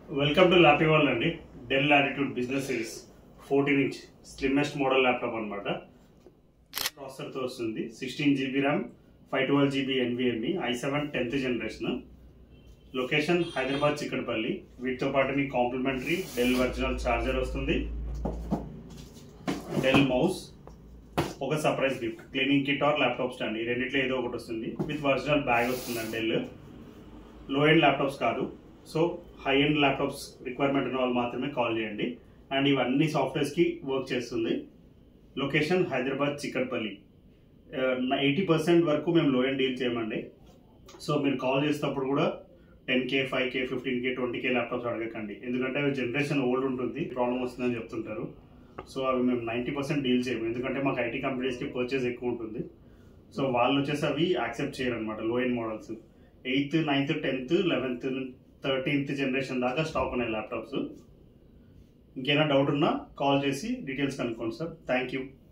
welcome to lappy world అండి Dell Latitude business series fourteen inch slimmest model laptop అనమాట ప్రాసెసర్తో వస్తుంది sixteen GB RAM five twelve GB NVMe I seven tenth generation location Hyderabad Chikkadpally వీటితో పాటు మీకు complimentary Dell original charger వస్తుంది Dell mouse ఒక surprise gift cleaning kit or laptop stand ఈ రెండిట్లో ఏదో ఒకటి వస్తుంది విత్ ఒరిజినల్ బ్యాగ్ వస్తుంది డెల్ లో ఎండ్ ల్యాప్టాప్స్ కాదు so high end laptops requirement ఉన్న వాళ్ళు మాత్రమే కాల్ చేయండి అండ్ ఇవన్నీ సాఫ్ట్వేర్స్కి వర్క్ చేస్తుంది location Hyderabad Chikkadpally eighty percent వరకు మేము లో ఎండ్ డీల్ చేయమండి సో మీరు కాల్ చేసేటప్పుడు కూడా ten K five K fifteen K twenty K laptops అడగకండి ఎందుకంటే అవి జనరేషన్ ఓల్డ్ ఉంటుంది ప్రాబ్లం వస్తుందని చెప్తుంటారు సో అవి మేము నైంటీ పర్సెంట్ డీల్ చేయము ఎందుకంటే మాకు ఐటీ కంపెనీస్కి పర్చేస్ ఎక్కువ ఉంటుంది సో వాళ్ళు వచ్చేసి అవి యాక్సెప్ట్ చేయరు అనమాట low end models eighth ninth tenth eleventh thirteenth generation దాకా స్టాక్ ఉన్నాయి ల్యాప్టాప్స్ ఇంకేమైనా డౌట్ ఉన్నా కాల్ చేసి డీటెయిల్స్ కనుక్కోండి సార్ థ్యాంక్ యూ